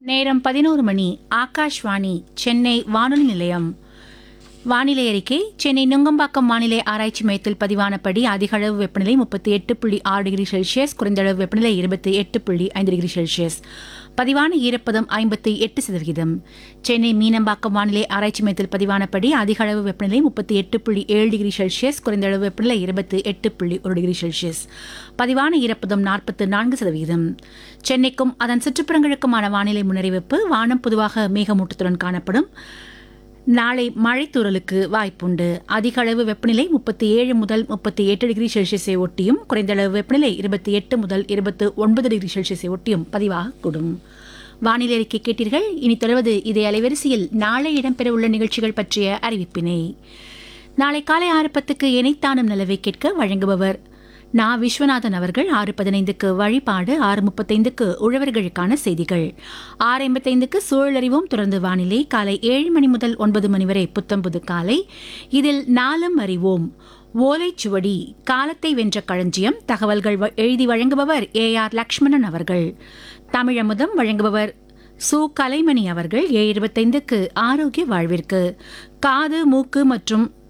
நேரம் பதினோரு மணி ஆகாஷ்வாணி சென்னை வானொலி நிலையம் வானிலை அறிக்கை சென்னை நுங்கம்பாக்கம் வானிலை ஆராய்ச்சி மையத்தில் பதிவானபடி அதிக அளவு வெப்பநிலை முப்பத்தி எட்டு புள்ளி ஆறு டிகிரி செல்சியஸ் குறைந்த அளவு வெப்பநிலை இருபத்தி எட்டு புள்ளி ஐந்து டிகிரி செல்சியஸ் பதிவான ஈரப்பதம் ஐம்பத்தி எட்டு சதவிகிதம் சென்னை மீனம்பாக்கம் வானிலை ஆராய்ச்சி மையத்தில் பதிவானபடி அதிக அளவு வெப்பநிலை முப்பத்தி எட்டு புள்ளி ஏழு டிகிரி செல்சியஸ் குறைந்த அளவு வெப்பநிலை இருபத்தி எட்டு புள்ளி ஒரு டிகிரி செல்சியஸ் பதிவான ஈரப்பதம் நாற்பத்து நான்கு சதவிகிதம் சென்னைக்கும் அதன் சுற்றுப்புறங்களுக்குமான வானிலை முன்னறிவிப்பு வானம் பொதுவாக மேகமூட்டத்துடன் காணப்படும் நாளை மழைத்தூறலுக்கு வாய்ப்புண்டு அதிக அளவு வெப்பநிலை முப்பத்தி ஏழு முதல் முப்பத்தி எட்டு டிகிரி செல்சியஸை ஒட்டியும் குறைந்த அளவு வெப்பநிலை இருபத்தி எட்டு முதல் இருபத்து ஒன்பது டிகிரி செல்சியஸை ஒட்டியும் பதிவாகக்கூடும் வானிலை அறிக்கை கேட்டீர்கள் இனி தொடர்வது இதே அலைவரிசையில் நாளை இடம்பெறவுள்ள நிகழ்ச்சிகள் பற்றிய அறிவிப்பினை நாளை காலை ஆறு பத்துக்கு இணைத்தானும் நிலவை கேட்க வழங்குபவர் நா விஸ்வநாதன் அவர்கள் ஆறு பதினைந்துக்கு வழிபாடு ஆறு முப்பத்தைந்துக்கு உழவர்களுக்கான செய்திகள் ஆறு ஐம்பத்தைந்துக்கு சூழலறிவோம் தொடர்ந்து வானிலை காலை ஏழு மணி முதல் ஒன்பது மணி வரை புத்தம்புது காலை இதில் நாளும் அறிவோம் ஓலைச்சுவடி காலத்தை வென்ற களஞ்சியம் தகவல்கள் வ- எழுதி வழங்குபவர் ஏ ஆர் லக்ஷ்மணன் அவர்கள் தமிழமுதம் வழங்குபவர் சு கலைமணி அவர்கள் ஏ இருபத்தைந்துக்கு ஆரோக்கிய வாழ்விற்கு காது மூக்கு மற்றும்